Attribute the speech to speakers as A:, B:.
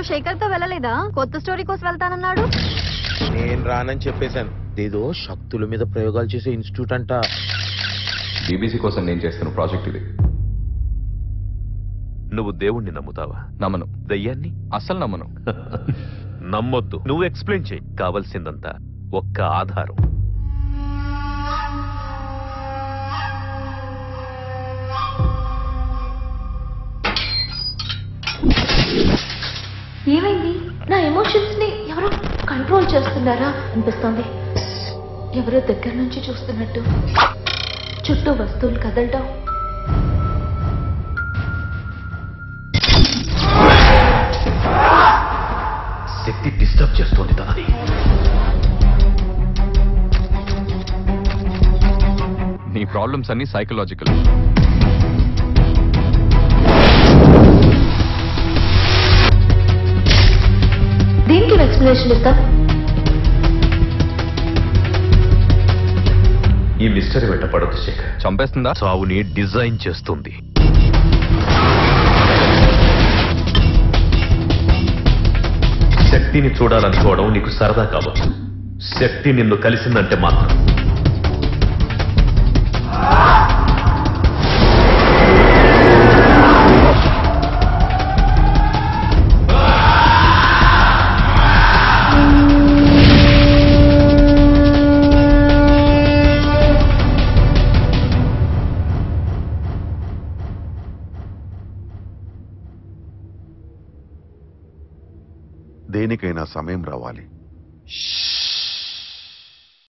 A: శేఖర్ తో వెళ్ళలేదా కొత్త స్టోరీ కోసం వెళ్తానన్నాడు
B: నేను రానని చెప్పేశాను ఏదో శక్తుల మీద ప్రయోగాలు చేసే ఇన్స్టిట్యూట్ అంట
C: బీబీసీ కోసం నేను చేస్తున్న ప్రాజెక్ట్ ఇది
D: నువ్వు దేవుణ్ణి నమ్ముతావా
C: నమ్మను
D: దయ్యాన్ని
C: అస్సలు నమ్మను
D: నమ్మొద్దు నువ్వు ఎక్స్ప్లెయిన్ చేయి కావలసిందంతా ఒక్క ఆధారం
E: ఏమైంది నా ఎమోషన్స్ ని ఎవరో కంట్రోల్ చేస్తున్నారా అనిపిస్తోంది ఎవరో దగ్గర నుంచి చూస్తున్నట్టు చుట్టూ వస్తువులు కదలటం
D: శక్తి డిస్టర్బ్ చేస్తోంది తనని
C: నీ ప్రాబ్లమ్స్ అన్ని సైకలాజికల్
E: దీనికి ఎక్స్ప్లెనేషన్ ఇస్తా
D: ఈ మిస్టరీ వెంట పడొద్దు శేఖర్
C: చంపేస్తుందా
D: చావుని డిజైన్ చేస్తుంది శక్తిని చూడాలనుకోవడం నీకు సరదా కావచ్చు శక్తి నిన్ను కలిసిందంటే మాత్రం
F: దేనికైనా సమయం రావాలి
B: ష్